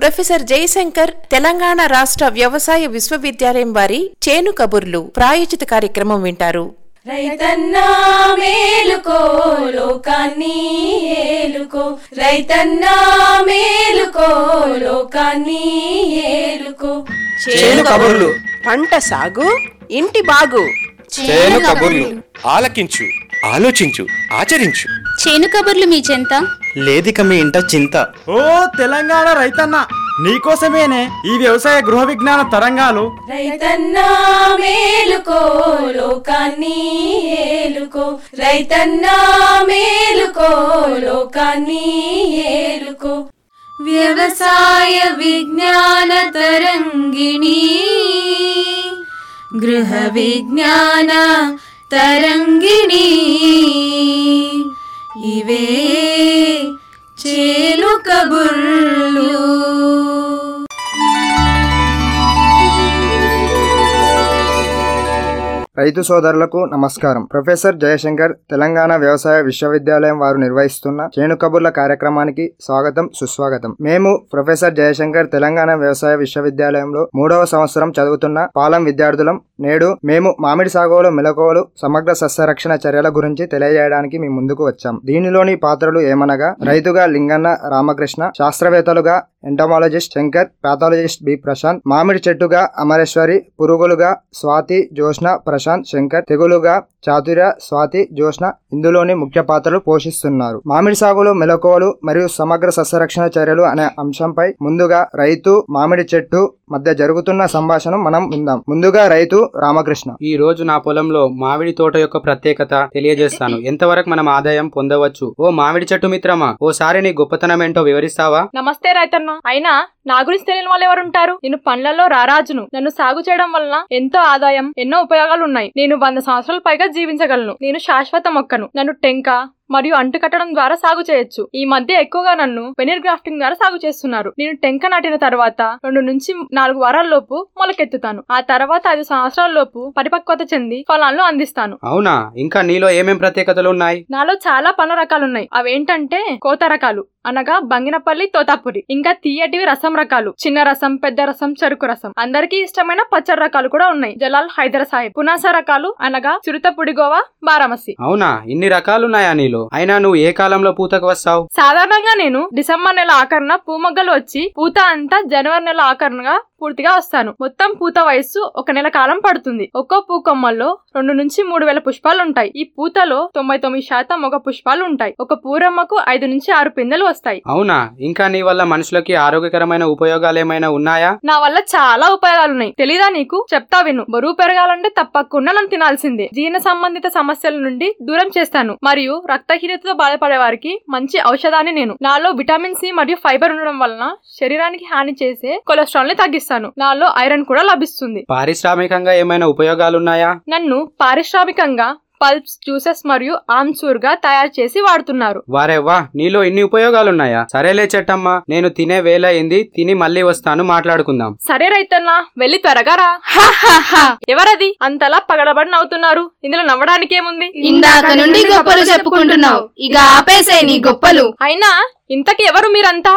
professor Jayashankar Telangana రాష్ట్ర వ్యవసాయ విశ్వవిద్యాలయం వారి చేను కబుర్లు ప్రాయోజిత కార్యక్రమం వింటారు రైతన్నా మేలుకో లోకాన్ని ఏలుకో రైతన్నా మేలుకో లోకాన్ని ఏలుకో చేను కబుర్లు పంట సాగు ఇంటి బాగు చేను కబుర్లు ఆలకించు ఆలోచించు ఆచరించు చేను కబుర్లు మీ చెంత లేదిక మీ ఇంట చింత ఓ తెలంగాణ రైతన్న నీకోసమేనే ఈ వ్యవసాయ గృహ విజ్ఞాన తరంగాలు రైతన్నా మేలుకో లోకాన్ని ఏలుకో రైతన్నా మేలుకో లోకాన్ని ఏలుకో వ్యవసాయ విజ్ఞాన తరంగిణి గృహ విజ్ఞాన తరంగిణి ఇవే చేలు కబుర్లు రైతు సోదరులకు నమస్కారం ప్రొఫెసర్ జయశంకర్ తెలంగాణ వ్యవసాయ విశ్వవిద్యాలయం వారు నిర్వహిస్తున్న చేను కబుర్ల కార్యక్రమానికి స్వాగతం సుస్వాగతం మేము ప్రొఫెసర్ జయశంకర్ తెలంగాణ వ్యవసాయ విశ్వవిద్యాలయంలో మూడవ సంవత్సరం చదువుతున్న పాలం విద్యార్థులం నేడు మేము మామిడి సాగులో మెలకువలు సమగ్ర సస్యరక్షణ చర్యల గురించి తెలియజేయడానికి మీ ముందుకు వచ్చాం దీనిలోని పాత్రలు ఏమనగా రైతుగా లింగన్న రామకృష్ణ శాస్త్రవేత్తలుగా entomologist Shankar pathologist B Prashanth మామిడి చెట్టుగా అమరేశ్వరి పురుగులుగా స్వాతి జోష్న ప్రశాంత్ శంకర్ తెగులుగా చాతుర్య స్వాతి జోష్న ఇందులోని ముఖ్య పాత్రలు పోషిస్తున్నారు మామిడి సాగులో మెలకువలు మరియు సమగ్ర సస్యరక్షణ చర్యలు అనే అంశంపై ముందుగా రైతు మామిడి చెట్టు మధ్య జరుగుతున్న సంభాషణ మనం విందాం ముందుగా రైతు రామకృష్ణ ఈ రోజు నా పొలంలో మామిడి తోట యొక్క ప్రత్యేకత తెలియజేస్తాను ఎంతవరకు మనం ఆదాయం పొందవచ్చు ఓ మామిడి చెట్టు మిత్రమా ఓసారి నీ గొప్పతనం ఏంటో వివరిస్తావా నమస్తే రైతన్న అయినా నా గురించి తెలియని వాళ్ళు ఎవరు ఉంటారు నేను పండ్లలో రారాజును నన్ను సాగు చేయడం వలన ఎంతో ఆదాయం ఎన్నో ఉపయోగాలు ఉన్నాయి నేను వంద సంవత్సరాల పైగా జీవించగలను నేను శాశ్వత మొక్కను నన్ను టెంక మరియు అంటు కట్టడం ద్వారా సాగు చేయొచ్చు ఈ మధ్య ఎక్కువగా నన్ను వెనిర్ గ్రాఫ్టింగ్ ద్వారా సాగు చేస్తున్నారు నేను టెంక నాటిన తర్వాత రెండు నుంచి నాలుగు వారాల లోపు మొలకెత్తుతాను ఆ తర్వాత ఐదు సంవత్సరాల లోపు పరిపక్వత చెంది ఫలాలను అందిస్తాను అవునా ఇంకా నీలో ఏమేం ప్రత్యేకతలు ఉన్నాయి నాలో చాలా పండ్ల రకాలున్నాయి అవేంటంటే కోత రకాలు అనగా బంగినపల్లి తోతాపురి ఇంకా తీయటివి రసం రకాలు చిన్న రసం పెద్ద రసం చెరుకు రసం అందరికీ ఇష్టమైన పచ్చడి రకాలు కూడా ఉన్నాయి జలాల్ హైదర్ సాహిబ్ పునాస రకాలు అనగా చిరుత పుడిగోవా బారామసి అవునా ఇన్ని రకాలున్నాయా నీలో అయినా నువ్వు ఏ కాలంలో పూతకు వస్తావు సాధారణంగా నేను డిసెంబర్ నెల ఆఖరణ పూమొగ్గలు వచ్చి పూత అంతా జనవరి నెల ఆఖరణగా పూర్తిగా వస్తాను మొత్తం పూత వయస్సు ఒక నెల కాలం పడుతుంది ఒక్కో పూ కొమ్మల్లో రెండు నుంచి మూడు వేల పుష్పాలు ఉంటాయి ఈ పూతలో తొంభై తొమ్మిది శాతం మగ పుష్పాలు ఉంటాయి ఒక పూరమ్మకు ఐదు నుంచి ఆరు పిందెలు వస్తాయి అవునా ఇంకా నీ వల్ల మనుషులకి ఆరోగ్యకరమైన ఉపయోగాలు ఏమైనా ఉన్నాయా నా వల్ల చాలా ఉపయోగాలున్నాయి తెలీదా నీకు చెప్తా విను బరువు పెరగాలంటే తప్పకుండా నన్ను తినాల్సిందే జీర్ణ సంబంధిత సమస్యల నుండి దూరం చేస్తాను మరియు రక్తహీనతతో బాధపడే వారికి మంచి ఔషధాన్ని నేను నాలో విటమిన్ సి మరియు ఫైబర్ ఉండడం వలన శరీరానికి హాని చేసే కొలెస్ట్రాల్ ని తగ్గిస్తాను నాలో ఐరన్ కూడా లభిస్తుంది పారిశ్రామికంగా ఏమైనా ఉపయోగాలున్నాయా నన్ను పారిశ్రామికంగా పల్ప్స్ జ్యూసెస్ మరియు ఆమ్చూర్ గా తయారు చేసి వాడుతున్నారు వారేవ్వా నీలో ఇన్ని ఉపయోగాలున్నాయా సరేలే చెట్టమ్మా నేను తినే వేల అయింది తిని మళ్ళీ వస్తాను మాట్లాడుకుందాం సరే రైతన్నా వెళ్ళి త్వరగా రా ఎవరది అంతలా పగడబడి నవ్వుతున్నారు ఇందులో నవ్వడానికి ఏముంది ఇందాక నుండి గొప్పలు చెప్పుకుంటున్నావు ఇక ఆపేసే నీ గొప్పలు అయినా ఇంతకి ఎవరు మీరంతా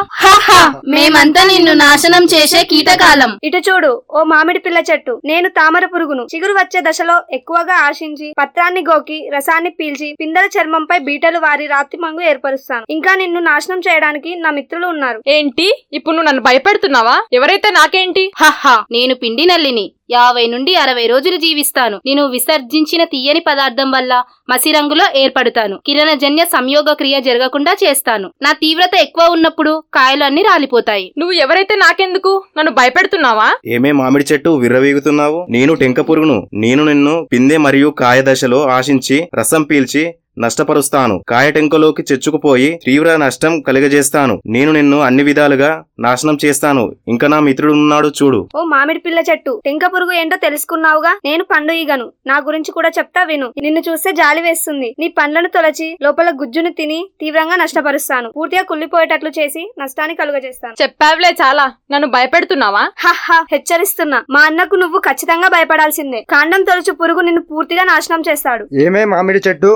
మేమంతా నిన్ను నాశనం చేసే కీటకాలం ఇటు చూడు ఓ మామిడి పిల్ల చెట్టు నేను తామర పురుగును చిగురు వచ్చే దశలో ఎక్కువగా ఆశించి పత్రాన్ని గోకి రసాన్ని పీల్చి పిందెల చర్మంపై బీటలు వారి రాతి మంగు ఏర్పరుస్తాను ఇంకా నిన్ను నాశనం చేయడానికి నా మిత్రులు ఉన్నారు ఏంటి ఇప్పుడు నువ్వు నన్ను భయపెడుతున్నావా ఎవరైతే నాకేంటి హహా నేను పిండి నల్లిని యాభై నుండి అరవై రోజులు జీవిస్తాను నేను విసర్జించిన తీయని పదార్థం వల్ల మసి రంగులో ఏర్పడతాను కిరణజన్య సంయోగ క్రియ జరగకుండా చేస్తాను నా తీవ్రత ఎక్కువ ఉన్నప్పుడు కాయలు అన్ని రాలిపోతాయి నువ్వు ఎవరైతే నాకెందుకు నన్ను భయపెడుతున్నావా ఏమే మామిడి చెట్టు విర్రవీగుతున్నావు నేను టెంక పురుగును నేను నిన్ను పిందె మరియు కాయ దశలో ఆశించి రసం పీల్చి నష్టపరుస్తాను కాయటెంకలోకి చెచ్చుకుపోయి తీవ్ర నష్టం కలిగజేస్తాను నేను నిన్ను అన్ని విధాలుగా నాశనం చేస్తాను ఇంకా నా మిత్రుడు ఉన్నాడు చూడు ఓ మామిడి పిల్ల చెట్టు టెంక పురుగు ఏంటో తెలుసుకున్నావుగా నేను పండు ఈగను నా గురించి కూడా చెప్తా విను నిన్ను చూస్తే జాలి వేస్తుంది నీ పండ్లను తొలచి లోపల గుజ్జును తిని తీవ్రంగా నష్టపరుస్తాను పూర్తిగా కుళ్ళిపోయేటట్లు చేసి నష్టాన్ని కలుగజేస్తాను చెప్పావులే చాలా నన్ను భయపెడుతున్నావా హహా హెచ్చరిస్తున్నా మా అన్నకు నువ్వు ఖచ్చితంగా భయపడాల్సిందే కాండం తొలచు పురుగు నిన్ను పూర్తిగా నాశనం చేస్తాడు ఏమే మామిడి చెట్టు నేను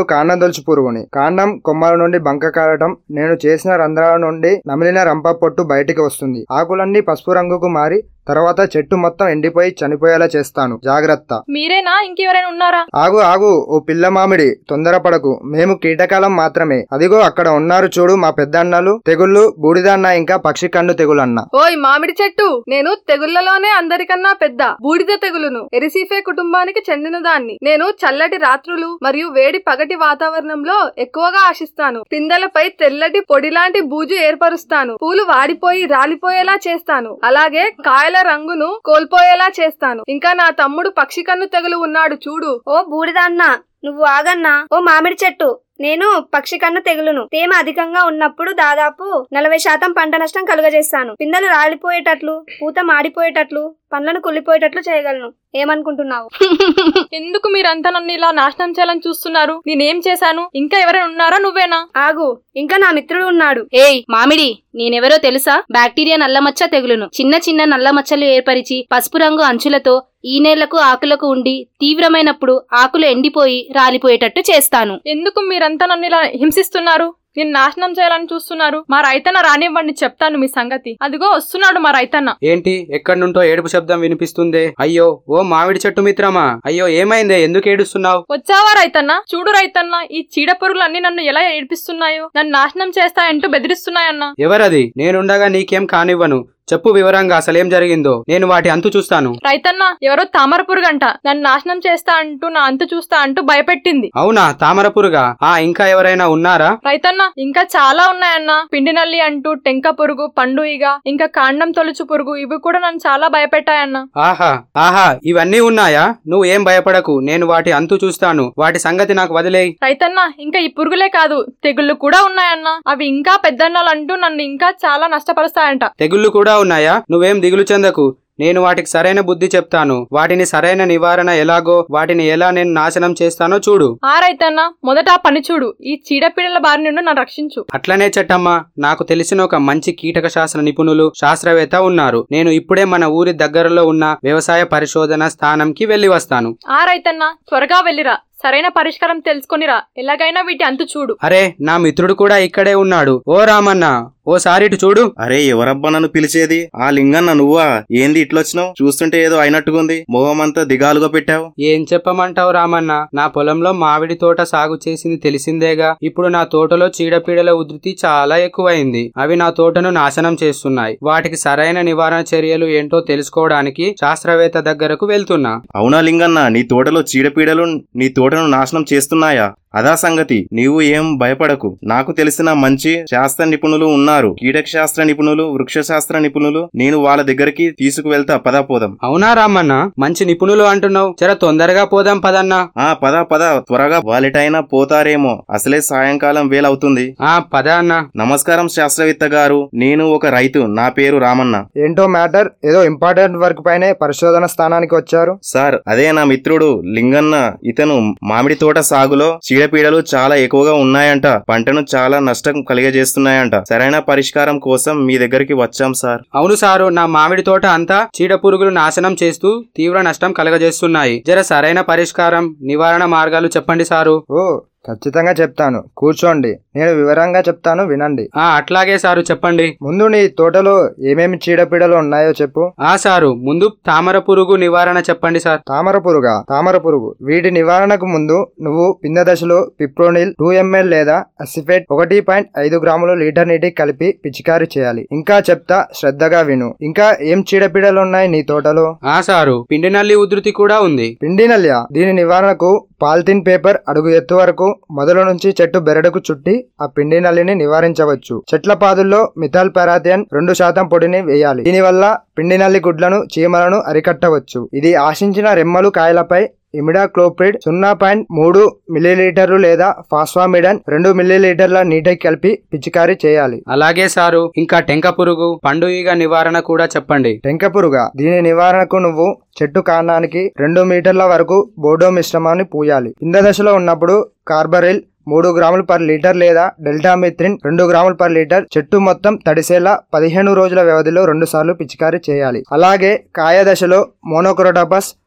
కాండం తొలుచు పురుగుని కాండం కొమ్మల నుండి బంక కారటం నేను చేసిన రంధ్రాల నుండి నమిలిన రంప పొట్టు బయటికి వస్తుంది ఆకులన్నీ పసుపు రంగుకు మారి తర్వాత చెట్టు మొత్తం ఎండిపోయి చనిపోయేలా చేస్తాను జాగ్రత్త మీరేనా ఇంకెవరైనా ఉన్నారా ఆగు ఆగు ఓ పిల్ల మామిడి తొందరపడకు మేము కీటకాలం మాత్రమే అదిగో అక్కడ ఉన్నారు చూడు మా పెద్దన్నలు తెగుళ్ళు బూడిదన్న ఇంకా పక్షి కన్ను తెగులన్న ఓయ్ మామిడి చెట్టు నేను తెగుళ్లలోనే అందరికన్నా పెద్ద బూడిద తెగులును ఎరిసిఫే కుటుంబానికి చెందిన దాన్ని నేను చల్లటి రాత్రులు మరియు వేడి పగటి వాతావరణంలో ఎక్కువగా ఆశిస్తాను పిందెలపై తెల్లటి పొడిలాంటి బూజు ఏర్పరుస్తాను పూలు వాడిపోయి రాలిపోయేలా చేస్తాను అలాగే కాయల రంగును కోల్పోయేలా చేస్తాను ఇంకా నా తమ్ముడు పక్షి కన్ను తెగులు ఉన్నాడు చూడు ఓ బూడిద అన్న నువ్వు ఆగన్నా ఓ మామిడి చెట్టు నేను పక్షి కన్ను తెగులును తేమ అధికంగా ఉన్నప్పుడు దాదాపు నలభై శాతం పంట నష్టం కలుగజేస్తాను పిందెలు రాలిపోయేటట్లు పూత మాడిపోయేటట్లు పండ్లను కుళ్ళిపోయేటట్లు చేయగలను ఏమనుకుంటున్నావు ఎందుకు మీరంతా నన్ను ఇలా నాశనం చేయాలని చూస్తున్నారు నేనేం చేశాను ఇంకా ఎవరైనా ఉన్నారా నువ్వేనా ఆగు ఇంకా నా మిత్రుడు ఉన్నాడు ఏయ్ మామిడి నేనెవరో తెలుసా బ్యాక్టీరియా నల్లమచ్చ తెగులును చిన్న చిన్న నల్లమచ్చలు ఏర్పరిచి పసుపు రంగు అంచులతో ఈనేళ్లకు ఆకులకు ఉండి తీవ్రమైనప్పుడు ఆకులు ఎండిపోయి రాలిపోయేటట్టు చేస్తాను ఎందుకు మీరంతా నన్ను ఇలా హింసిస్తున్నారు నేను నాశనం చేయాలని చూస్తున్నారు మా రైతన్న రానివ్వండి చెప్తాను మీ సంగతి అదిగో వస్తున్నాడు మా రైతన్న ఏంటి ఎక్కడి నుంటో ఏడుపు శబ్దం వినిపిస్తుంది అయ్యో ఓ మామిడి చెట్టు మిత్రమా అయ్యో ఏమైందే ఎందుకు ఏడుస్తున్నావు వచ్చావా రైతన్న చూడు రైతన్న ఈ చీడ పురుగులన్నీ నన్ను ఎలా ఏడిపిస్తున్నాయో నన్ను నాశనం చేస్తాయంటూ బెదిరిస్తున్నాయన్నా ఎవరది నేనుండగా నీకేం కానివ్వను చెప్పు వివరంగా అసలేం జరిగిందో నేను వాటి అంతు చూస్తాను రైతన్న ఎవరో తామర పురుగంట నన్ను నాశనం చేస్తా అంటూ నా అంతు చూస్తా అంటూ భయపెట్టింది అవునా తామర పురుగా ఆ ఇంకా ఎవరైనా ఉన్నారా రైతన్న ఇంకా చాలా ఉన్నాయన్న పిండి నల్లి అంటూ టెంక పురుగు పండు ఈగ ఇంకా కాండం తొలుచు పురుగు ఇవి కూడా నన్ను చాలా భయపెట్టాయన్న ఆహా ఆహా ఇవన్నీ ఉన్నాయా నువ్వు ఏం భయపడకు నేను వాటి అంతు చూస్తాను వాటి సంగతి నాకు వదిలేయ్ రైతన్న ఇంకా ఈ పురుగులే కాదు తెగుళ్ళు కూడా ఉన్నాయన్న అవి ఇంకా పెద్దన్నాలు అంటూ నన్ను ఇంకా చాలా నష్టపరుస్తాయంట తెగుళ్ళు కూడా ఉన్నాయా నువ్వేం దిగులు చెందకు నేను వాటికి సరైన బుద్ధి చెప్తాను వాటిని సరైన నివారణ ఎలాగో వాటిని ఎలా నేను నాశనం చేస్తానో చూడు ఆ రైతన్న మొదట ఆ పని చూడు ఈ చీడపీడల బారి నుండి నన్ను రక్షించు అట్లనే చెట్టమ్మా నాకు తెలిసిన ఒక మంచి కీటక శాస్త్ర నిపుణులు శాస్త్రవేత్త ఉన్నారు నేను ఇప్పుడే మన ఊరి దగ్గరలో ఉన్న వ్యవసాయ పరిశోధన స్థానంకి వెళ్లి వస్తాను ఆ రైతన్న త్వరగా వెళ్ళిరా సరైన పరిష్కారం తెలుసుకొనిరా ఎలాగైనా వీటి అంతు చూడు అరే నా మిత్రుడు కూడా ఇక్కడే ఉన్నాడు ఓ రామన్న ఓసారి ఇటు చూడు అరే ఎవరబ్బా నన్ను పిలిచేది ఆ లింగన్న నువ్వా ఏంది ఇట్లొచ్చినావు చూస్తుంటే ఏదో అయినట్టుగుంది మొహమంతా దిగాలుగా పెట్టావు ఏం చెప్పమంటావు రామన్న నా పొలంలో మామిడి తోట సాగు చేసింది తెలిసిందేగా ఇప్పుడు నా తోటలో చీడపీడల ఉధృతి చాలా ఎక్కువైంది అవి నా తోటను నాశనం చేస్తున్నాయి వాటికి సరైన నివారణ చర్యలు ఏంటో తెలుసుకోవడానికి శాస్త్రవేత్త దగ్గరకు వెళ్తున్నా అవునా లింగన్న నీ తోటలో చీడపీడలు నీ తోటను నాశనం చేస్తున్నాయా అదా సంగతి నీవు ఏం భయపడకు నాకు తెలిసిన మంచి శాస్త్ర నిపుణులు ఉన్నారు కీటక శాస్త్ర నిపుణులు వృక్ష శాస్త్ర నిపుణులు నేను వాళ్ళ దగ్గరికి తీసుకువెళ్తా పదా పోదాం అవునా రామన్న మంచి నిపుణులు అంటున్నావు జర తొందరగా పోదాం పదన్నా ఆ పద పద త్వరగా వాళ్ళటైనా పోతారేమో అసలే సాయంకాలం వేలవుతుంది ఆ పద అన్న నమస్కారం శాస్త్రవేత్త గారు నేను ఒక రైతు నా పేరు రామన్న ఏంటో మ్యాటర్ ఏదో ఇంపార్టెంట్ వర్క్ పైనే పరిశోధన స్థానానికి వచ్చారు సార్ అదే నా మిత్రుడు లింగన్న ఇతను మామిడి తోట సాగులో చీడపీడలు చాలా ఎక్కువగా ఉన్నాయంట పంటను చాలా నష్టం కలిగజేస్తున్నాయంట సరైన పరిష్కారం కోసం మీ దగ్గరికి వచ్చాం సార్ అవును సారు నా మామిడి తోట అంతా చీడ పురుగులు నాశనం చేస్తూ తీవ్ర నష్టం కలగజేస్తున్నాయి జర సరైన పరిష్కారం నివారణ మార్గాలు చెప్పండి సారు ఓ ఖచ్చితంగా చెప్తాను కూర్చోండి నేను వివరంగా చెప్తాను వినండి ఆ అట్లాగే సారు చెప్పండి ముందు నీ తోటలో ఏమేమి చీడపీడలు ఉన్నాయో చెప్పు ఆ సారు ముందు తామర పురుగు నివారణ చెప్పండి సార్ తామర పురుగా తామర పురుగు వీటి నివారణకు ముందు నువ్వు పింద దశలో పిప్రోనిల్ టూ ఎంఎల్ లేదా అసిఫేట్ ఒకటి పాయింట్ ఐదు గ్రాములు లీటర్ నీటికి కలిపి పిచికారీ చేయాలి ఇంకా చెప్తా శ్రద్ధగా విను ఇంకా ఏం చీడపీడలు ఉన్నాయి నీ తోటలో ఆ సారు పిండి నల్లి ఉధృతి కూడా ఉంది పిండి నల్య దీని నివారణకు పాలిథిన్ పేపర్ అడుగు ఎత్తు వరకు మొదలు నుంచి చెట్టు బెరడుకు చుట్టి ఆ పిండి నల్లిని నివారించవచ్చు చెట్ల పాదుల్లో మిథాల్ పారాథియన్ రెండు శాతం పొడిని వేయాలి దీనివల్ల పిండి నల్లి గుడ్లను చీమలను అరికట్టవచ్చు ఇది ఆశించిన రెమ్మలు కాయలపై ఇమిడాక్లోప్రిడ్ సున్నా పాయింట్ మూడు మిల్లీలీటర్లు లేదా ఫాస్ఫామిడన్ రెండు మిల్లీలీటర్ల నీటికి కలిపి పిచికారీ చేయాలి అలాగే సారు ఇంకా టెంక పురుగు పండు ఈగ నివారణ కూడా చెప్పండి టెంక పురుగా దీని నివారణకు నువ్వు చెట్టు కాండానికి రెండు మీటర్ల వరకు బోడో మిశ్రమాన్ని పూయాలి కింద దశలో ఉన్నప్పుడు కార్బరిల్ మూడు గ్రాములు పర్ లీటర్ లేదా డెల్టామిత్రిన్ రెండు గ్రాములు పర్ లీటర్ చెట్టు మొత్తం తడిసేలా పదిహేను రోజుల వ్యవధిలో రెండు సార్లు పిచికారీ చేయాలి అలాగే కాయ దశలో మోనోక్రోటాపస్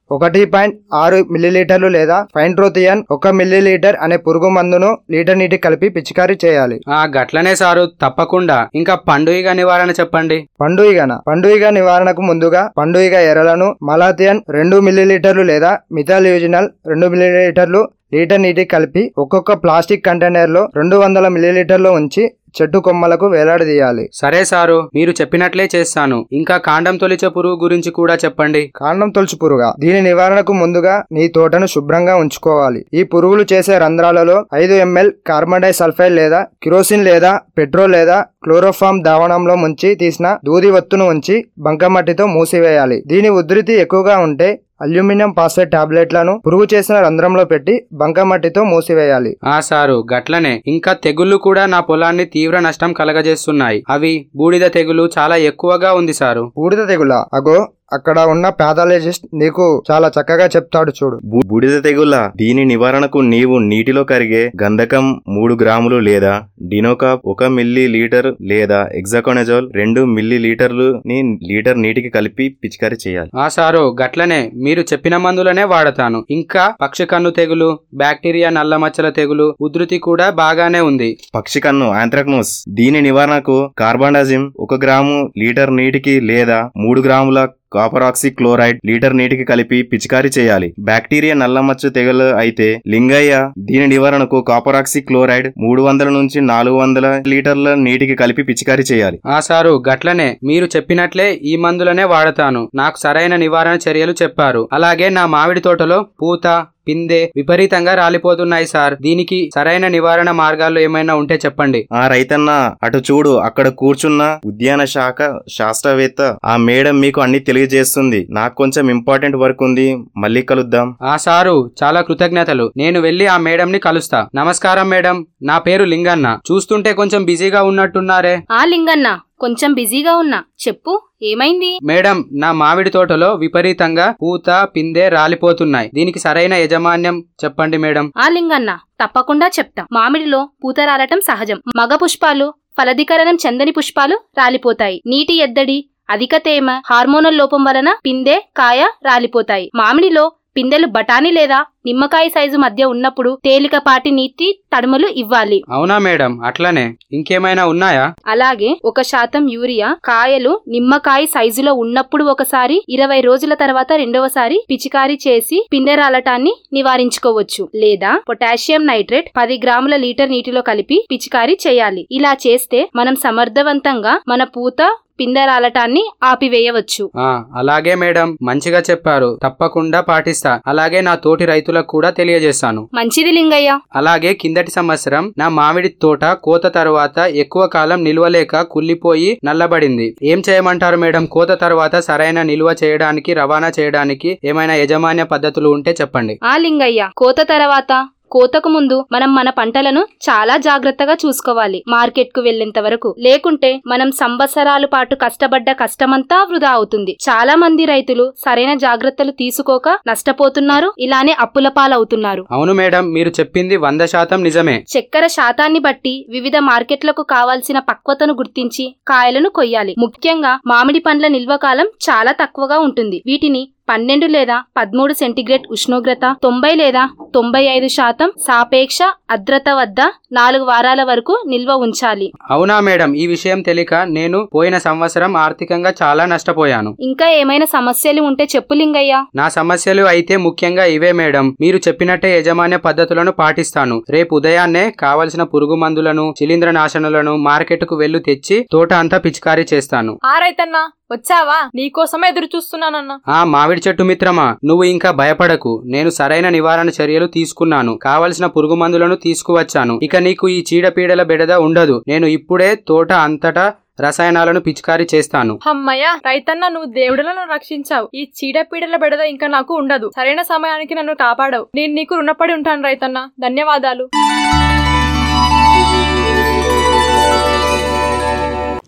ఒకటి పాయింట్ ఆరు మిల్లీలీటర్లు లేదా ఫైంట్రోథియన్ ఒక మిల్లీలీటర్ అనే పురుగు మందును లీటర్ నీటి కలిపి పిచికారీ చేయాలి ఆ గట్లనే సారు తప్పకుండా ఇంకా పండుగ నివారణ చెప్పండి పండుయిగన పండుయిగ నివారణకు ముందుగా పండుయిగ ఎర్రలను మలాథియన్ రెండు మిల్లీలీటర్లు లేదా మిథాలియోజినల్ రెండు మిల్లీలీటర్లు లీటర్ నీటి కలిపి ఒక్కొక్క ప్లాస్టిక్ కంటైనర్ లో రెండు వందల మిల్లీలీటర్లు ఉంచి చెట్టు కొమ్మలకు వేలాడదీయాలి సరే సారు మీరు చెప్పినట్లే చేస్తాను ఇంకా కాండం తొలిచే పురుగు గురించి కూడా చెప్పండి కాండం తొలుచు పురుగా దీని నివారణకు ముందుగా నీ తోటను శుభ్రంగా ఉంచుకోవాలి ఈ పురుగులు చేసే రంధ్రాలలో ఐదు ఎంఎల్ కార్బన్ సల్ఫైడ్ లేదా కిరోసిన్ లేదా పెట్రోల్ లేదా క్లోరోఫామ్ దావణంలో ముంచి తీసిన దూది ఒత్తును ఉంచి బంకమట్టితో మూసివేయాలి దీని ఉధృతి ఎక్కువగా ఉంటే అల్యూమినియం ఫాస్ఫేట్ టాబ్లెట్లను పురుగు చేసిన రంధ్రంలో పెట్టి బంకమట్టితో మూసివేయాలి ఆ సారు గట్లనే ఇంకా తెగుళ్ళు కూడా నా పొలాన్ని తీవ్ర నష్టం కలగజేస్తున్నాయి అవి బూడిద తెగులు చాలా ఎక్కువగా ఉంది సారు బూడిద తెగుల అగో అక్కడ ఉన్న పాథాలజిస్ట్ నీకు చాలా చక్కగా చెప్తాడు చూడు బూ- బూడిద తెగుల దీని నివారణకు నీవు నీటిలో కరిగే గంధకం మూడు గ్రాములు లేదా డినోకాప్ ఒక మిల్లీ లీటర్ లేదా ఎగ్జాకోనజోల్ రెండు మిల్లీ లీటర్లు ని లీటర్ నీటికి కలిపి పిచికారీ చేయాలి ఆ సారు గట్లనే మీరు చెప్పిన మందులనే వాడతాను ఇంకా పక్షి కన్ను తెగులు బ్యాక్టీరియా నల్ల మచ్చల తెగులు ఉధృతి కూడా బాగానే ఉంది పక్షి కన్ను ఆంథ్రాక్నోస్ దీని నివారణకు కార్బాండాజిమ్ ఒక గ్రాము లీటర్ నీటికి లేదా మూడు గ్రాముల కాపరాక్సి క్లోరైడ్ లీటర్ నీటికి కలిపి పిచికారీ చేయాలి బ్యాక్టీరియా నల్లమచ్చ తెగులు అయితే లింగయ్య దీని నివారణకు కాపరాక్సి క్లోరైడ్ మూడు వందల నుంచి నాలుగు వందల లీటర్ల నీటికి కలిపి పిచికారీ చేయాలి ఆ సారు గట్లనే మీరు చెప్పినట్లే ఈ మందులనే వాడతాను నాకు సరైన నివారణ చర్యలు చెప్పారు అలాగే నా మామిడి తోటలో పూత పిందె విపరీతంగా రాలిపోతున్నాయి సార్ దీనికి సరైన నివారణ మార్గాలు ఏమైనా ఉంటే చెప్పండి ఆ రైతన్న అటు చూడు అక్కడ కూర్చున్న ఉద్యాన శాఖ శాస్త్రవేత్త ఆ మేడం మీకు అన్ని తెలియజేస్తుంది నాకు కొంచెం ఇంపార్టెంట్ వర్క్ ఉంది మళ్ళీ కలుద్దాం ఆ సారు చాలా కృతజ్ఞతలు నేను వెళ్ళి ఆ మేడం ని కలుస్తా నమస్కారం మేడం నా పేరు లింగన్న చూస్తుంటే కొంచెం బిజీగా ఉన్నట్టున్నారే ఆ లింగన్న కొంచెం బిజీగా ఉన్నా చెప్పు ఏమైంది మేడం నా మామిడి తోటలో విపరీతంగా పూత పిందె రాలిపోతున్నాయి దీనికి సరైన యజమాన్యం చెప్పండి మేడం ఆ లింగన్న తప్పకుండా చెప్తా మామిడిలో పూత రాలటం సహజం మగ పుష్పాలు ఫలదీకరణం చెందని పుష్పాలు రాలిపోతాయి నీటి ఎద్దడి అధిక తేమ హార్మోనల్ లోపం వలన పిందె కాయ రాలిపోతాయి మామిడిలో పిందెలు బఠానీ లేదా నిమ్మకాయ సైజు మధ్య ఉన్నప్పుడు తేలికపాటి నీటి తడుములు ఇవ్వాలి అవునా మేడం అట్లనే ఇంకేమైనా ఉన్నాయా అలాగే ఒక శాతం యూరియా కాయలు నిమ్మకాయ సైజులో ఉన్నప్పుడు ఒకసారి ఇరవై రోజుల తర్వాత రెండవసారి పిచికారీ చేసి పిందె రాలటాన్ని నివారించుకోవచ్చు లేదా పొటాషియం నైట్రేట్ పది గ్రాముల లీటర్ నీటిలో కలిపి పిచికారీ చేయాలి ఇలా చేస్తే మనం సమర్థవంతంగా మన పూత పిందె రాలటాన్ని ఆపివేయవచ్చు ఆ అలాగే మేడం మంచిగా చెప్పారు తప్పకుండా పాటిస్తా అలాగే నా తోటి రైతులకు కూడా తెలియజేస్తాను మంచిది లింగయ్య అలాగే కిందటి సంవత్సరం నా మామిడి తోట కోత తరువాత ఎక్కువ కాలం నిల్వలేక కుళ్ళిపోయి నల్లబడింది ఏం చేయమంటారు మేడం కోత తరువాత సరైన నిల్వ చేయడానికి రవాణా చేయడానికి ఏమైనా యజమాన్య పద్ధతులు ఉంటే చెప్పండి ఆ లింగయ్య కోత తర్వాత కోతకు ముందు మనం మన పంటలను చాలా జాగ్రత్తగా చూసుకోవాలి మార్కెట్ కు వెళ్లేంత వరకు లేకుంటే మనం సంవత్సరాల పాటు కష్టపడ్డ కష్టమంతా వృధా అవుతుంది చాలా మంది రైతులు సరైన జాగ్రత్తలు తీసుకోక నష్టపోతున్నారు ఇలానే అప్పుల పాలవుతున్నారు అవును మేడం మీరు చెప్పింది వంద శాతం నిజమే చక్కెర శాతాన్ని బట్టి వివిధ మార్కెట్లకు కావాల్సిన పక్వతను గుర్తించి కాయలను కొయ్యాలి ముఖ్యంగా మామిడి పండ్ల నిల్వ కాలం చాలా తక్కువగా ఉంటుంది వీటిని పన్నెండు లేదా పదమూడు సెంటీగ్రేడ్ ఉష్ణోగ్రత తొంభై లేదా తొంభై ఐదు శాతం సాపేక్ష అద్రత వద్ద నాలుగు వారాల వరకు నిల్వ ఉంచాలి అవునా మేడం ఈ విషయం తెలియక నేను పోయిన సంవత్సరం ఆర్థికంగా చాలా నష్టపోయాను ఇంకా ఏమైనా సమస్యలు ఉంటే చెప్పు లింగయ్య నా సమస్యలు అయితే ముఖ్యంగా ఇవే మేడం మీరు చెప్పినట్టే యజమాన్య పద్ధతులను పాటిస్తాను రేపు ఉదయాన్నే కావలసిన పురుగు మందులను శిలీంద్ర నాశనులను మార్కెట్కు వెళ్ళు తెచ్చి తోట అంతా పిచికారీ చేస్తాను ఆ రైతన్నా వచ్చావా నీకోసమే ఎదురు చూస్తున్నానన్నా ఆ మామిడి చెట్టు మిత్రమా నువ్వు ఇంకా భయపడకు నేను సరైన నివారణ చర్యలు తీసుకున్నాను కావలసిన పురుగు మందులను తీసుకువచ్చాను ఇక నీకు ఈ చీడపీడల బెడద ఉండదు నేను ఇప్పుడే తోట అంతటా రసాయనాలను పిచికారీ చేస్తాను అమ్మయ్య రైతన్న నువ్వు దేవుడులను రక్షించావు ఈ చీడపీడల బెడద ఇంకా నాకు ఉండదు సరైన సమయానికి నన్ను కాపాడవు నేను నీకు రుణపడి ఉంటాను రైతన్న ధన్యవాదాలు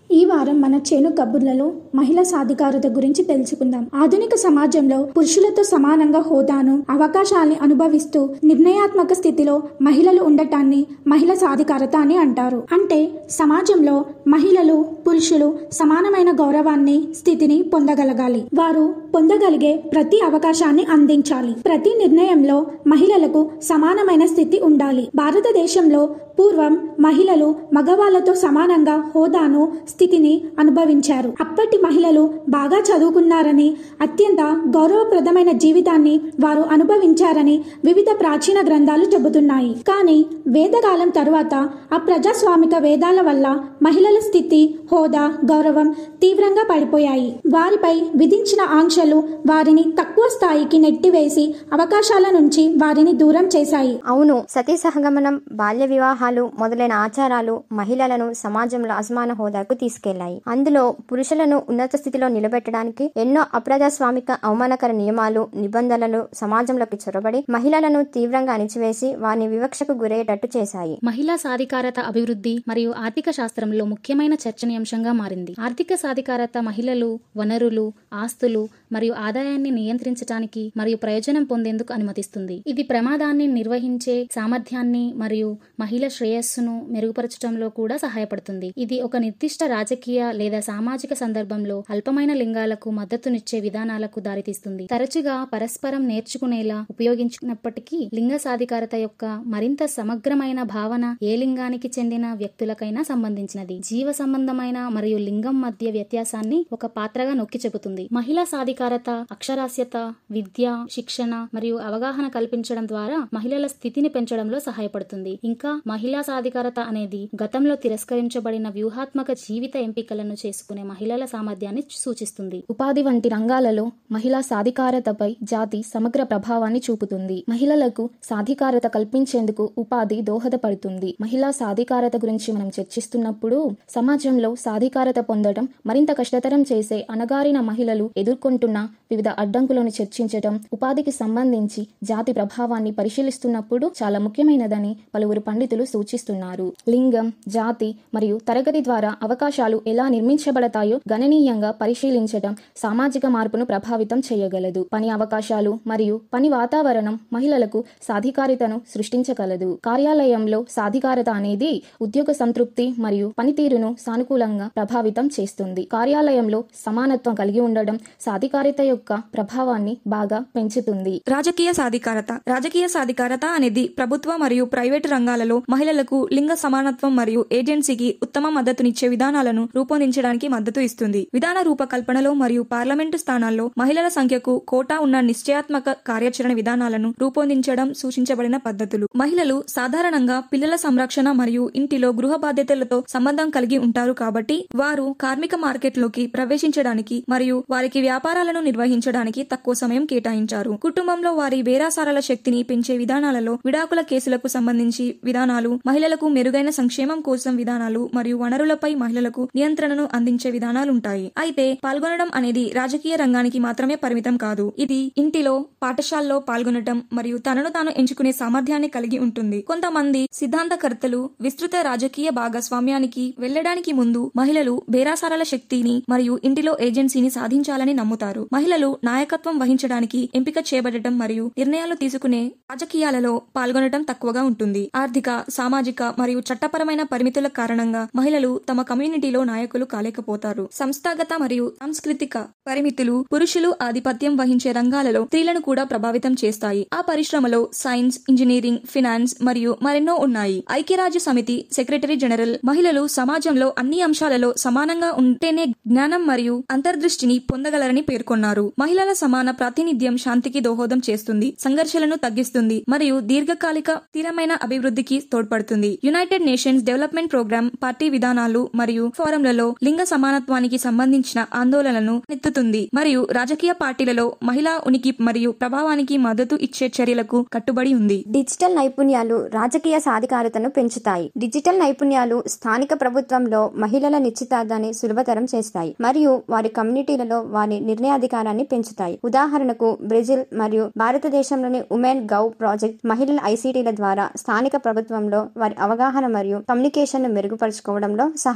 ఈ వారం మన చేను కబుర్లలో మహిళా సాధికారత గురించి తెలుసుకుందాం ఆధునిక సమాజంలో పురుషులతో సమానంగా హోదాను అవకాశాల్ని అనుభవిస్తూ నిర్ణయాత్మక స్థితిలో మహిళలు ఉండటాన్ని మహిళా సాధికారత అని అంటారు అంటే సమాజంలో మహిళలు పురుషులు సమానమైన గౌరవాన్ని స్థితిని పొందగలగాలి వారు పొందగలిగే ప్రతి అవకాశాన్ని అందించాలి ప్రతి నిర్ణయంలో మహిళలకు సమానమైన స్థితి ఉండాలి భారతదేశంలో పూర్వం మహిళలు మగవాళ్లతో సమానంగా హోదాను స్థితిని అనుభవించారు అప్పటి మహిళలు బాగా చదువుకున్నారని అత్యంత గౌరవప్రదమైన జీవితాన్ని వారు అనుభవించారని వివిధ ప్రాచీన గ్రంథాలు చెబుతున్నాయి కానీ వేదకాలం తరువాత ఆ ప్రజాస్వామిక వేదాల వల్ల మహిళల స్థితి హోదా గౌరవం తీవ్రంగా పడిపోయాయి వారిపై విధించిన ఆంక్షలు వారిని తక్కువ స్థాయికి నెట్టివేసి అవకాశాల నుంచి వారిని దూరం చేశాయి అవును సతీ సహగమనం బాల్య వివాహాలు మొదలైన ఆచారాలు మహిళలను సమాజంలో అసమాన హోదాకు తీసుకెళ్లాయి అందులో పురుషులను ఉన్నత స్థితిలో నిలబెట్టడానికి ఎన్నో అప్రజాస్వామిక అవమానకర నియమాలు నిబంధనలు సమాజంలోకి చొరబడి మహిళలను తీవ్రంగా అణిచివేసి వారిని వివక్షకు గురయ్యేటట్టు చేశాయి మహిళా సాధికారత అభివృద్ధి మరియు ఆర్థిక శాస్త్రంలో ముఖ్యమైన చర్చనీయాంశంగా మారింది ఆర్థిక సాధికారత మహిళలు వనరులు ఆస్తులు మరియు ఆదాయాన్ని నియంత్రించడానికి మరియు ప్రయోజనం పొందేందుకు అనుమతిస్తుంది ఇది ప్రమాదాన్ని నిర్వహించే సామర్థ్యాన్ని మరియు మహిళ శ్రేయస్సును మెరుగుపరచడంలో కూడా సహాయపడుతుంది ఇది ఒక నిర్దిష్ట రాజకీయ లేదా సామాజిక సందర్భంలో అల్పమైన లింగాలకు మద్దతునిచ్చే విధానాలకు దారితీస్తుంది తరచుగా పరస్పరం నేర్చుకునేలా ఉపయోగించినప్పటికీ లింగ సాధికారత యొక్క మరింత సమగ్రమైన భావన ఏ లింగానికి చెందిన వ్యక్తులకైనా సంబంధించినది జీవ సంబంధమైన మరియు లింగం మధ్య వ్యత్యాసాన్ని ఒక పాత్రగా నొక్కి చెబుతుంది మహిళా సాధికారత అక్షరాస్యత విద్య శిక్షణ మరియు అవగాహన కల్పించడం ద్వారా మహిళల స్థితిని పెంచడంలో సహాయపడుతుంది ఇంకా మహిళా సాధికారత అనేది గతంలో తిరస్కరించబడిన వ్యూహాత్మక జీవిత ఎంపికలను చేసుకునే మహిళల సామర్థ్యాన్ని సూచిస్తుంది ఉపాధి వంటి రంగాలలో మహిళా సాధికారతపై జాతి సమగ్ర ప్రభావాన్ని చూపుతుంది మహిళలకు సాధికారత కల్పించేందుకు ఉపాధి దోహదపడుతుంది మహిళా సాధికారత గురించి మనం చర్చిస్తున్నప్పుడు సమాజంలో సాధికారత పొందడం మరింత కష్టతరం చేసే అణగారిన మహిళలు ఎదుర్కొంటున్న వివిధ అడ్డంకులను చర్చించడం ఉపాధికి సంబంధించి జాతి ప్రభావాన్ని పరిశీలిస్తున్నప్పుడు చాలా ముఖ్యమైనదని పలువురు పండితులు సూచిస్తున్నారు లింగం జాతి మరియు తరగతి ద్వారా అవకాశాలు ఎలా నిర్మించబడతాయో గణనీయంగా పరిశీలించడం సామాజిక మార్పును ప్రభావితం చేయగలదు పని అవకాశాలు మరియు పని వాతావరణం మహిళలకు సాధికారితను సృష్టించగలదు కార్యాలయంలో సాధికారత అనేది ఉద్యోగ సంతృప్తి మరియు పనితీరును సానుకూలంగా ప్రభావితం చేస్తుంది కార్యాలయంలో సమానత్వం కలిగి ఉండడం సాధికారిత యొక్క ప్రభావాన్ని బాగా పెంచుతుంది రాజకీయ సాధికారత రాజకీయ సాధికారత అనేది ప్రభుత్వ మరియు ప్రైవేటు రంగాలలో మహిళలకు లింగ సమానత్వం మరియు ఏజెన్సీకి ఉత్తమ మద్దతునిచ్చే విధానాలను రూపొందించడానికి మద్దతు ఇస్తుంది విధాన రూపకల్పనలో మరియు పార్లమెంటు స్థానాల్లో మహిళల సంఖ్యకు కోటా ఉన్న నిశ్చయాత్మక కార్యాచరణ విధానాలను రూపొందించడం సూచించబడిన పద్ధతులు మహిళలు సాధారణంగా పిల్లల సంరక్షణ మరియు ఇంటిలో గృహ బాధ్యతలతో సంబంధం కలిగి ఉంటారు కాబట్టి వారు కార్మిక మార్కెట్లోకి ప్రవేశించడానికి మరియు వారికి వ్యాపారాలను నిర్వహించడానికి తక్కువ సమయం కేటాయించారు కుటుంబంలో వారి వేరాసారాల శక్తిని పెంచే విధానాలలో విడాకుల కేసులకు సంబంధించి విధానాలు మహిళలకు మెరుగైన సంక్షేమం కోసం విధానాలు మరియు వనరులపై మహిళలకు నియంత్రణను అందించే విధానాలుంటాయి అయితే పాల్గొనడం అనేది రాజకీయ రంగానికి మాత్రమే పరిమితం కాదు ఇది ఇంటిలో పాఠశాలలో పాల్గొనడం మరియు తనను తాను ఎంచుకునే సామర్థ్యాన్ని కలిగి ఉంటుంది కొంతమంది సిద్ధాంతకర్తలు విస్తృత రాజకీయ భాగస్వామ్యానికి వెళ్లడానికి ముందు మహిళలు బేరాసారాల శక్తిని మరియు ఇంటిలో ఏజెన్సీని సాధించాలని నమ్ముతారు మహిళలు నాయకత్వం వహించడానికి ఎంపిక చేయబడటం మరియు నిర్ణయాలు తీసుకునే రాజకీయాలలో పాల్గొనడం తక్కువగా ఉంటుంది ఆర్థిక సామాజిక మరియు చట్టపరమైన పరిమితుల కారణంగా మహిళలు తమ కమ్యూనిటీలో నాయకులు కాలేకపోతారు సంస్థాగత మరియు సాంస్కృతిక పరిమితులు పురుషులు ఆధిపత్యం వహించే రంగాలలో స్త్రీలను కూడా ప్రభావితం చేస్తాయి ఆ పరిశ్రమలో సైన్స్ ఇంజనీరింగ్ ఫినాన్స్ మరియు మరెన్నో ఉన్నాయి ఐక్యరాజ్య సమితి సెక్రటరీ జనరల్ మహిళలు సమాజంలో అన్ని అంశాలలో సమానంగా ఉంటేనే జ్ఞానం మరియు అంతర్దృష్టిని పొందగలరని పేర్కొన్నారు మహిళల సమాన ప్రాతినిధ్యం శాంతికి దోహదం చేస్తుంది సంఘర్షణలను తగ్గిస్తుంది మరియు దీర్ఘకాలిక స్థిరమైన అభివృద్ధికి తోడ్పడుతుంది United Nations Development Programme party విధానాలు మరియు ఫోరంలలో లింగ సమానత్వానికి సంబంధించిన ఆందోళనలను ఎత్తుతుంది మరియు రాజకీయ పార్టీలలో మహిళా ఉనికి మరియు ప్రభావానికి మద్దతు ఇచ్చే చర్యలకు కట్టుబడి ఉంది డిజిటల్ నైపుణ్యాలు రాజకీయ సాధికారతను పెంచుతాయి డిజిటల్ నైపుణ్యాలు స్థానిక ప్రభుత్వంలో మహిళల నిశ్చితార్థాన్ని సులభతరం చేస్తాయి మరియు వారి కమ్యూనిటీలలో వారి నిర్ణయాధికారాన్ని పెంచుతాయి ఉదాహరణకు బ్రెజిల్ మరియు భారతదేశంలోని ఉమెన్ గవ్ ప్రాజెక్ట్ మహిళల ఐసీటీల ద్వారా స్థానిక ప్రభుత్వంలో వారి అవగాహన మరియు కమ్యూనికేషన్ ను మెరుగుపరుచుకోవడంలో సహాయపడింది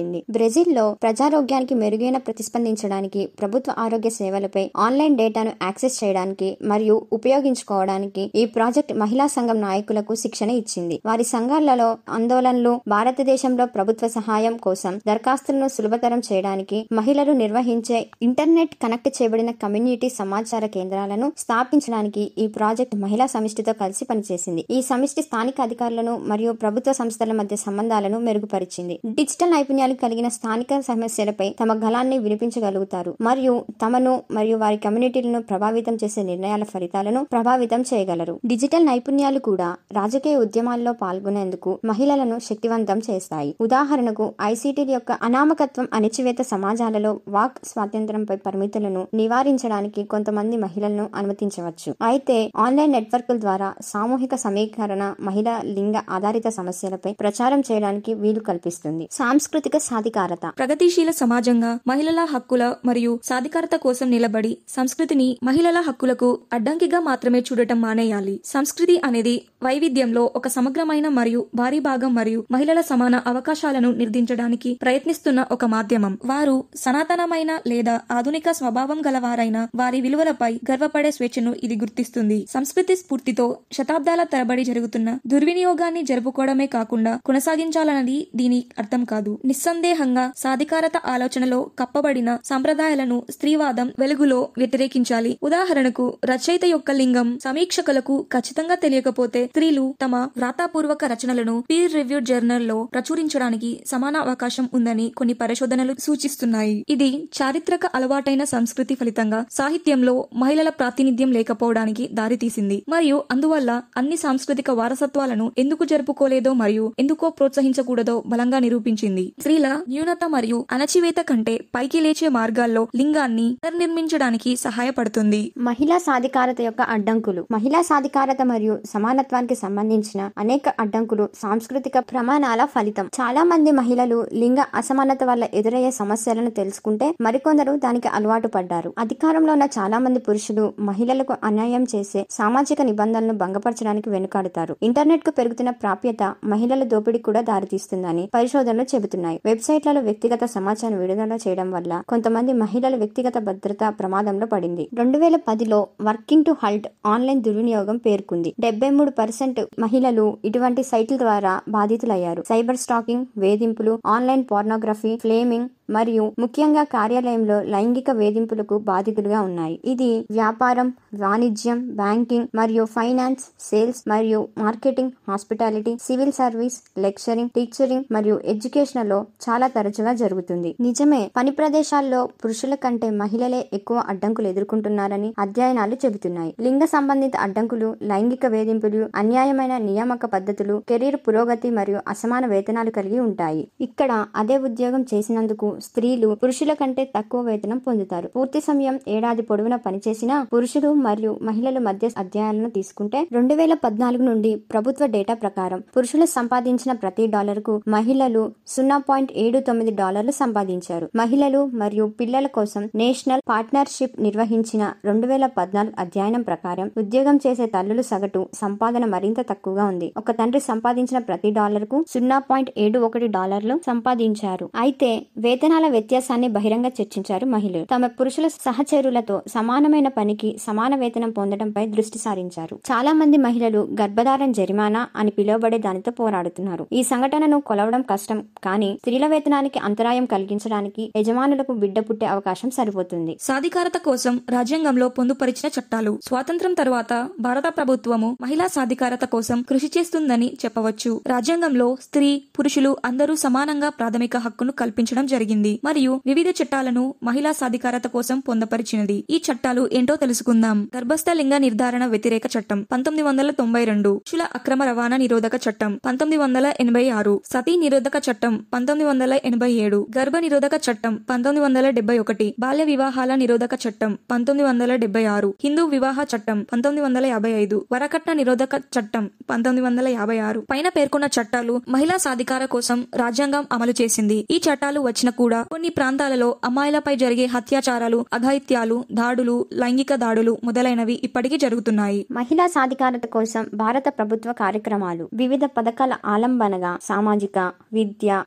మొదలైంది బ్రెజిల్లో ప్రజారోగ్యానికి మెరుగైన ప్రతిస్పందించడానికి ప్రభుత్వ ఆరోగ్య సేవలపై ఆన్లైన్ డేటాను యాక్సెస్ చేయడానికి మరియు ఉపయోగించుకోవడానికి ఈ ప్రాజెక్ట్ మహిళా సంఘం నాయకులకు శిక్షణ ఇచ్చింది వారి సంఘాలలో ఆందోళనలు భారతదేశంలో ప్రభుత్వ సహాయం కోసం దరఖాస్తులను సులభతరం చేయడానికి మహిళలు నిర్వహించే ఇంటర్నెట్ కనెక్ట్ చేయబడిన కమ్యూనిటీ సమాచార కేంద్రాలను స్థాపించడానికి ఈ ప్రాజెక్ట్ మహిళా సమిష్టితో కలిసి పనిచేసింది ఈ సమిష్టి స్థానిక అధికారులను మరియు ప్రభుత్వ సంస్థల మధ్య సంబంధాలను మెరుగుపరిచింది డిజిటల్ నైపుణ్యాలు కలిగిన స్థానిక సమస్యలపై తమ గలాన్ని వినిపించగలుగుతారు మరియు తమను మరియు వారి కమ్యూనిటీలను ప్రభావితం చేసే నిర్ణయాల ఫలితాలను ప్రభావితం చేయగలరు డిజిటల్ నైపుణ్యాలు కూడా రాజకీయ ఉద్యమాల్లో పాల్గొనేందుకు మహిళలను శక్తివంతం చేస్తాయి ఉదాహరణకు ఐసీటీ యొక్క అనామకత్వం అణిచివేత సమాజాలలో వాక్ స్వాతంత్రంపై పరిమితులను నివారించడానికి కొంతమంది మహిళలను అనుమతించవచ్చు అయితే ఆన్లైన్ నెట్వర్క్ల ద్వారా సామూహిక సమీకరణ మహిళా లింగ ఆధారిత సమస్యలపై ప్రచారం చేయడానికి వీలు కల్పిస్తుంది సాంస్కృతిక సాధికారత ప్రగతిశీల సమాజంగా మహిళల హక్కుల మరియు సాధికారత కోసం నిలబడి సంస్కృతిని మహిళల హక్కులకు అడ్డంకిగా మాత్రమే చూడటం మానేయాలి సంస్కృతి అనేది వైవిధ్యంలో ఒక సమగ్రమైన మరియు భారీ భాగం మరియు మహిళల సమాన అవకాశాలను నిర్దించడానికి ప్రయత్నిస్తున్న ఒక మాధ్యమం వారు సనాతనమైన లేదా ఆధునిక స్వభావం గలవారైన వారి విలువలపై గర్వపడే స్వేచ్ఛను ఇది గుర్తిస్తుంది సంస్కృతి స్ఫూర్తితో శతాబ్దాల తరబడి జరుగుతున్న దుర్వినియోగాన్ని జరుపుకోవడమే కాకుండా కొనసాగించాలన్నది దీని అర్థం కాదు నిస్సందేహంగా సాధికారత ఆలోచనలో కప్పబడిన సంప్రదాయాలను స్త్రీవాదం వెలుగులో వ్యతిరేకించాలి ఉదాహరణకు రచయిత యొక్క లింగం సమీక్షకులకు ఖచ్చితంగా తెలియకపోతే స్త్రీలు తమ వ్రాతాపూర్వక రచనలను పీర్ రివ్యూ జర్నల్ లో ప్రచురించడానికి సమాన అవకాశం ఉందని కొన్ని పరిశోధనలు సూచిస్తున్నాయి ఇది చారిత్రక అలవాటైన సంస్కృతి ఫలితంగా సాహిత్యంలో మహిళల ప్రాతినిధ్యం లేకపోవడానికి దారితీసింది మరియు అందువల్ల అన్ని సాంస్కృతిక వారసత్వాలను ఎందుకు జరుపుకోలేదో మరియు ఎందుకో ప్రోత్సహించకూడదో బలంగా నిరూపించింది స్త్రీల న్యూనత మరియు అణచివేత కంటే పైకి లేచే మార్గాల్లో లింగాన్ని పునర్నిర్మించడానికి సహాయపడుతుంది మహిళా సాధికారత యొక్క అడ్డంకులు మహిళా సాధికారత మరియు సమానత్వానికి సంబంధించిన అనేక అడ్డంకులు సాంస్కృతిక ప్రమాణాల ఫలితం చాలా మంది మహిళలు లింగ అసమానత వల్ల ఎదురయ్యే సమస్యలను తెలుసుకుంటే మరికొందరు దానికి అలవాటు పడ్డారు అధికారంలో ఉన్న చాలా మంది పురుషులు మహిళలకు అన్యాయం చేసే సామాజిక నిబంధనలను భంగపరచడానికి వెనుకాడుతారు ఇంటర్నెట్ కు పెరుగుతున్న ప్రాప్యత మహిళల దోపిడీ కూడా దారితీస్తుందని పరిశోధనలు చెబుతున్నాయి వెబ్సైట్లలో వ్యక్తిగత సమాచారం విడుదల చేయడం వల్ల కొంతమంది మహిళల వ్యక్తిగత భద్రత ప్రమాదంలో పడింది రెండు వేల పదిలో వర్కింగ్ టు హల్ట్ ఆన్లైన్ దుర్వినియోగం పేర్కొంది డెబ్బై మూడు పర్సెంట్ మహిళలు ఇటువంటి సైట్ల ద్వారా బాధితులయ్యారు సైబర్ స్టాకింగ్ వేధింపులు ఆన్లైన్ పోర్నోగ్రఫీ ఫ్లేమింగ్ మరియు ముఖ్యంగా కార్యాలయంలో లైంగిక వేధింపులకు బాధితులుగా ఉన్నాయి ఇది వ్యాపారం వాణిజ్యం బ్యాంకింగ్ మరియు ఫైనాన్స్ సేల్స్ మరియు marketing hospitality civil service lecturing teachering మరియు ఎడ్యుకేషన్ లో చాలా తరచుగా జరుగుతుంది నిజమే పని ప్రదేశాల్లో పురుషుల కంటే మహిళలే ఎక్కువ అడ్డంకులు ఎదుర్కొంటున్నారని అధ్యయనాలు చెబుతున్నాయి లింగ సంబంధిత అడ్డంకులు లైంగిక వేధింపులు అన్యాయమైన నియామక పద్ధతులు కెరీర్ పురోగతి మరియు అసమాన వేతనాలు కలిగి ఉంటాయి ఇక్కడ అదే ఉద్యోగం చేసినందుకు స్త్రీలు పురుషుల కంటే తక్కువ వేతనం పొందుతారు పూర్తి సమయం ఏడాది పొడవునా పనిచేసిన పురుషులు మరియు మహిళల మధ్య అధ్యాయాలను తీసుకుంటే రెండు వేల పద్నాలుగు నుండి ప్రభుత్వ డేటా ప్రకారం పురుషులు సంపాదించిన ప్రతి డాలర్ కు మహిళలు సున్నా పాయింట్ ఏడు తొమ్మిది డాలర్లు సంపాదించారు మహిళలు మరియు పిల్లల కోసం నేషనల్ పార్ట్నర్షిప్ నిర్వహించిన రెండు వేల పద్నాలుగు అధ్యయనం ప్రకారం ఉద్యోగం చేసే తల్లులు సగటు సంపాదన మరింత తక్కువగా ఉంది ఒక తండ్రి సంపాదించిన ప్రతి డాలర్ కు సున్నా పాయింట్ ఏడు ఒకటి డాలర్లు సంపాదించారు అయితే వేతనాల వ్యత్యాసాన్ని బహిరంగ చర్చించారు మహిళలు తమ పురుషుల సహచరులతో సమానమైన పనికి సమాన వేతనం పొందడంపై దృష్టి సారించారు చాలా మంది మహిళలు గర్భధారణ జరిమానా అని పిలువబడే దానితో పోరాడుతున్నారు ఈ సంఘటనను కొలవడం కష్టం కానీ స్త్రీల వేతనానికి అంతరాయం కలిగించడానికి యజమానులకు బిడ్డ పుట్టే అవకాశం సరిపోతుంది సాధికారత కోసం రాజ్యాంగంలో పొందుపరిచిన చట్టాలు స్వాతంత్రం తర్వాత భారత ప్రభుత్వము మహిళా సాధికారత కోసం కృషి చేస్తుందని చెప్పవచ్చు రాజ్యాంగంలో స్త్రీ పురుషులు అందరూ సమానంగా ప్రాథమిక హక్కును కల్పించడం జరిగింది మరియు వివిధ చట్టాలను మహిళా సాధికారత కోసం పొందపరిచినది ఈ చట్టాలు ఏంటో తెలుసుకుందాం గర్భస్థ లింగ నిర్ధారణ వ్యతిరేక చట్టం పంతొమ్మిది వందల తొంభై రెండు పురుషుల అక్రమ రవాణా నిరోధక చట్టం పంతొమ్మిది వందల ఎనభై ఆరు సతీ నిరోధక చట్టం పంతొమ్మిది వందల ఎనభై ఏడు గర్భ నిరోధక చట్టం పంతొమ్మిది వందల డెబ్బై ఒకటి బాల్య వివాహాల నిరోధక చట్టం పంతొమ్మిది వందల డెబ్బై ఆరు హిందూ వివాహ చట్టం పంతొమ్మిది వందల యాభై ఐదు వరకట్న నిరోధక చట్టం పంతొమ్మిది వందల యాభై ఆరు పైన పేర్కొన్న చట్టాలు మహిళా సాధికార కోసం రాజ్యాంగం అమలు చేసింది ఈ చట్టాలు వచ్చిన కూడా కొన్ని ప్రాంతాలలో అమ్మాయిలపై జరిగే హత్యాచారాలు అఘాయిత్యాలు దాడులు లైంగిక దాడులు మొదలైనవి ఇప్పటికీ జరుగుతున్నాయి మహిళా సాధికారత కోసం భారత ప్రభుత్వ కార్యక్రమాలు వివిధ పథకాల ఆలంబనగా సామాజిక విద్య ఆర్థిక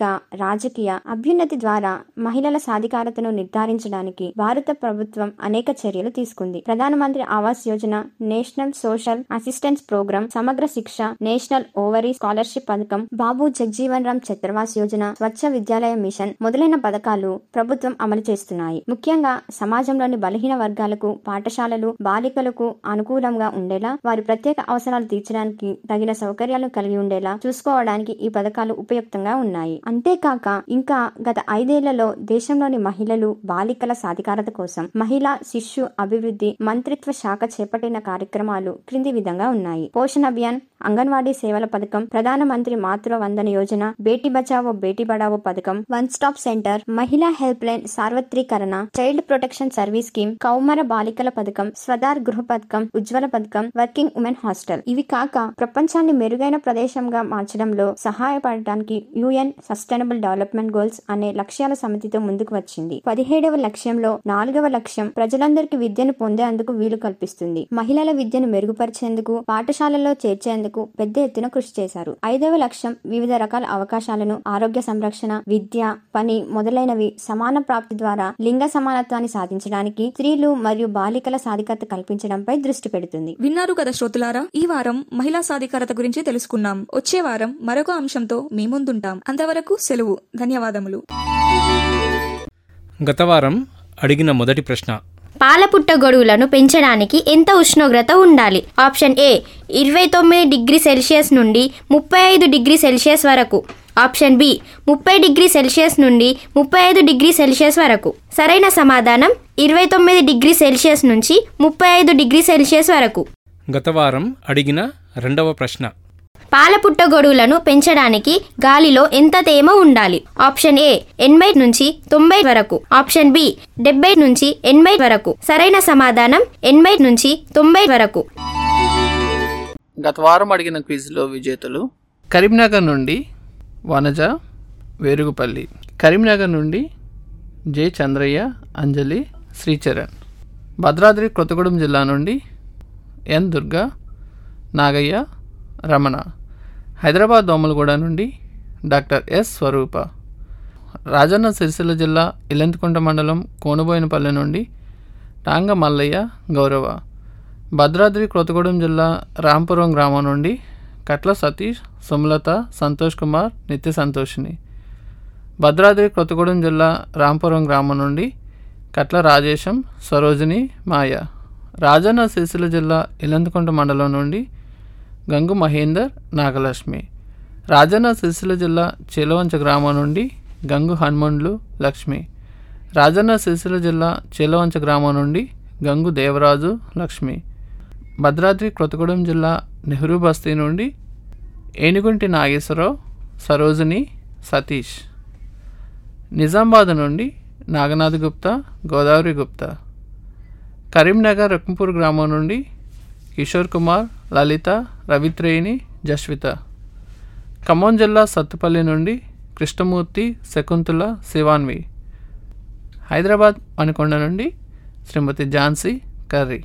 రాజకీయ అభ్యున్నతి ద్వారా మహిళల సాధికారతను నిర్ధారించడానికి భారత ప్రభుత్వం అనేక చర్యలు తీసుకుంది Pradhanmantri Awas Yojana National Social Assistance Programme Samagra Shiksha National overseas scholarship పథకం బాబు జగ్జీవన్ రామ్ ఛత్రవాస్ యోజన స్వచ్ఛ విద్యాలయ మిషన్ మొదలైన పథకాలు ప్రభుత్వం అమలు చేస్తున్నాయి ముఖ్యంగా సమాజంలోని బలహీన వర్గాలకు పాఠశాలలు బాలికలకు అనుకూలంగా ఉండేలా వారి ప్రత్యేక అవసరాలు తీర్చడానికి తగిన సౌకర్యాలను కలిగి ఉండేలా చూసుకోవడానికి ఈ పథకాలు ఉపయుక్తంగా ఉన్నాయి అంతేకాక ఇంకా గత ఐదేళ్లలో దేశంలోని మహిళలు బాలికల సాధికారత కోసం మహిళా శిశు అభివృద్ధి మంత్రిత్వ శాఖ చేపట్టిన కార్యక్రమాలు క్రింది విధంగా ఉన్నాయి పోషణ అభియాన్ అంగన్వాడీ సేవల పథకం ప్రధానమంత్రి మాతృ వందన యోజన బేటీ బచావో బేటీ పడావో పథకం one stop centre Mahila help line సార్వత్రీకరణ చైల్డ్ ప్రొటెక్షన్ సర్వీస్ స్కీమ్ కౌమర బాలికల పథకం స్వదార్ గృహ పథకం ఉజ్వల పథకం వర్కింగ్ ఉమెన్ హాస్టల్ ఇవి కాక ప్రపంచాన్ని మెరుగైన ప్రదేశంగా మార్చడంలో సహాయపడటానికి యుఎన్ సస్టైనబుల్ డెవలప్మెంట్ గోల్స్ అనే లక్ష్యాల సమితితో ముందుకు వచ్చింది పదిహేడవ లక్ష్యంలో నాలుగవ లక్ష్యం ప్రజలందరికీ విద్యను పొందేందుకు వీలు కల్పిస్తుంది మహిళల విద్యను మెరుగుపరిచేందుకు పాఠశాలల్లో చేర్చేందుకు పెద్ద ఎత్తున కృషి చేశారు ఐదవ లక్ష్యం వివిధ రకాల అవకాశాలను ఆరోగ్య సంరక్షణ విద్య పని మొదలైనవి సమాన ప్రాప్తి ద్వారా లింగ సమానత్వాన్ని సాధించడానికి స్త్రీలు మరియు బాలికల సాధికారత కల్పించడంపై దృష్టి పెడుతుంది విన్నారు కదా శ్రోతులారా ఈ వారం మహిళా సాధికారత గురించి తెలుసుకున్నాం వచ్చే వారం మరొక అంశంతో మీ ముందుంటాం అంతవరకు సెలవు ధన్యవాదములు గత వారం అడిగిన మొదటి ప్రశ్న పాలపుట్ట గొడుగులను పెంచడానికి ఎంత ఉష్ణోగ్రత ఉండాలి ఆప్షన్ ఏ ఇరవై తొమ్మిది డిగ్రీ సెల్సియస్ నుండి ముప్పై ఐదు డిగ్రీ సెల్సియస్ వరకు ఆప్షన్ బి ముప్పై డిగ్రీ సెల్సియస్ నుండి ముప్పై ఐదు డిగ్రీ సెల్సియస్ వరకు సరైన సమాధానం ఇరవై తొమ్మిది డిగ్రీ సెల్సియస్ నుంచి ముప్పై ఐదు డిగ్రీ సెల్సియస్ వరకు గత వారం అడిగిన రెండవ ప్రశ్న పాలపుట్ట గొడుగులను పెంచడానికి గాలిలో ఎంత తేమ ఉండాలి ఆప్షన్ ఏ ఎనభై నుంచి తొంభై వరకు ఆప్షన్ బి డెబ్బై నుంచి ఎనభై వరకు సరైన సమాధానం ఎనభై నుంచి తొంభై వరకు గత వారం అడిగిన క్విజ్లో విజేతలు కరీంనగర్ నుండి వనజ వేరుగుపల్లి కరీంనగర్ నుండి జె చంద్రయ్య అంజలి శ్రీచరణ్ భద్రాద్రి కొత్తగూడెం జిల్లా నుండి ఎన్ దుర్గా నాగయ్య రమణ హైదరాబాద్ దోమలగూడ నుండి డాక్టర్ ఎస్ స్వరూప రాజన్న సిరిసిల్ల జిల్లా ఇలెంతకుంట మండలం కోనుబోయినపల్లె నుండి టాంగ మల్లయ్య గౌరవ భద్రాద్రి కొత్తగూడెం జిల్లా రాంపురం గ్రామం నుండి కట్ల సతీష్ సుమలత సంతోష్ కుమార్ నిత్య సంతోషిని భద్రాద్రి కొత్తగూడెం జిల్లా రాంపురం గ్రామం నుండి కట్ల రాజేశం సరోజిని మాయ రాజన్న సిరిసిల్ల జిల్లా ఇలంతకుంట మండలం నుండి గంగు మహేందర్ నాగలక్ష్మి రాజన్న సిరిసిల్ల జిల్లా చేలవంచ గ్రామం నుండి గంగు హనుమండ్లు లక్ష్మి రాజన్న సిరిసిల్ల జిల్లా చేలవంచ గ్రామం నుండి గంగు దేవరాజు లక్ష్మి భద్రాద్రి కొత్తగూడెం జిల్లా నెహ్రూ బస్తీ నుండి ఏనుగుంటి నాగేశ్వరరావు సరోజిని సతీష్ నిజామాబాద్ నుండి నాగనాథ్ గుప్తా గోదావరి గుప్తా కరీంనగర్ రకంపూర్ గ్రామం నుండి కిషోర్ కుమార్ లలిత రవిత్రేయిని జస్విత ఖమ్మం జిల్లా సత్తుపల్లి నుండి కృష్ణమూర్తి శకుంతల శివాన్వి హైదరాబాద్ మణికొండ నుండి శ్రీమతి ఝాన్సీ కర్రీ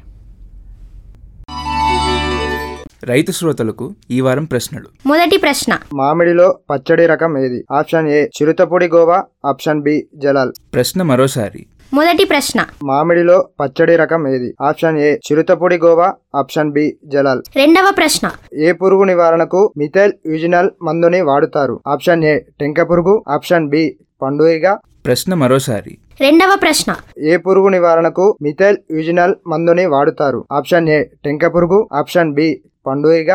రైతు శ్రోతలకు ఈ వారం ప్రశ్నలు మొదటి ప్రశ్న మామిడిలో పచ్చడి రకం ఏది option A Chiruthapodi Goa option B Jalal ప్రశ్న మరోసారి మొదటి ప్రశ్న మామిడిలో పచ్చడి రకం ఏది option A Chiruthapodi Goa option B Jalal రెండవ ప్రశ్న ఏ పురుగు నివారణకు మిథైల్ యూజినల్ మందుని వాడుతారు ఆప్షన్ ఏ టెంక పురుగు ఆప్షన్ బి పండుగ ప్రశ్న మరోసారి రెండవ ప్రశ్న ఏ పురుగు నివారణకు మిథైల్ యూజినల్ మందుని వాడుతారు ఆప్షన్ ఏ టెంక పురుగు ఆప్షన్ బి పండుగ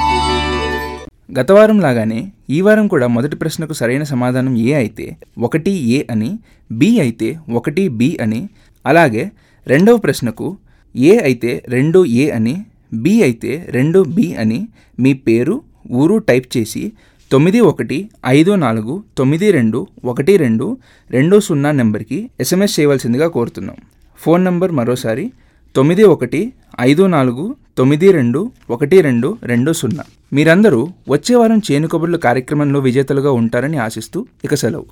గత వారం లాగానే ఈ వారం కూడా మొదటి ప్రశ్నకు సరైన సమాధానం ఏ అయితే ఒకటి ఏ అని బి అయితే ఒకటి బి అని అలాగే రెండవ ప్రశ్నకు ఏ అయితే రెండు ఏ అని బి అయితే రెండు బి అని మీ పేరు ఊరు టైప్ చేసి తొమ్మిది ఒకటి ఐదు నాలుగు తొమ్మిది రెండు ఒకటి రెండు రెండు సున్నా నెంబర్కి ఎస్ఎంఎస్ చేయవలసిందిగా కోరుతున్నాం ఫోన్ నంబర్ మరోసారి తొమ్మిది ఒకటి ఐదు నాలుగు తొమ్మిది రెండు ఒకటి రెండు రెండు సున్నా మీరందరూ వచ్చే వారం చేను కబుర్ల కార్యక్రమంలో విజేతలుగా ఉంటారని ఆశిస్తూ ఇక సెలవు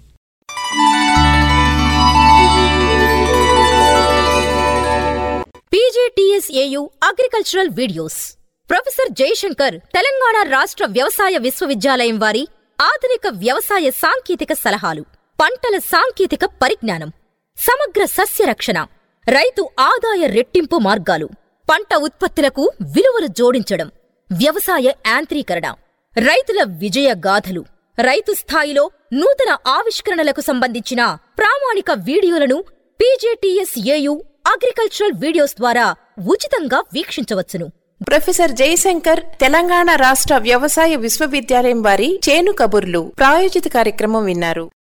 PGTSAU agricultural videos professor Jayashankar Telangana రాష్ట్ర వ్యవసాయ విశ్వవిద్యాలయం వారి ఆధునిక వ్యవసాయ సాంకేతిక సలహాలు పంటల సాంకేతిక పరిజ్ఞానం సమగ్ర సస్య రక్షణ రైతు ఆదాయ రెట్టింపు మార్గాలు పంట ఉత్పత్తులకు విలువలు జోడించడం వ్యవసాయ యాంత్రీకరణ రైతుల విజయ గాథలు రైతు స్థాయిలో నూతన ఆవిష్కరణలకు సంబంధించిన ప్రామాణిక వీడియోలను పీజేటీఎస్ ఏయు అగ్రికల్చరల్ వీడియోస్ ద్వారా ఉచితంగా వీక్షించవచ్చును ప్రొఫెసర్ జయశంకర్ తెలంగాణ రాష్ట్ర వ్యవసాయ విశ్వవిద్యాలయం వారి చేను కబుర్లు ప్రాయోజిత కార్యక్రమం విన్నారు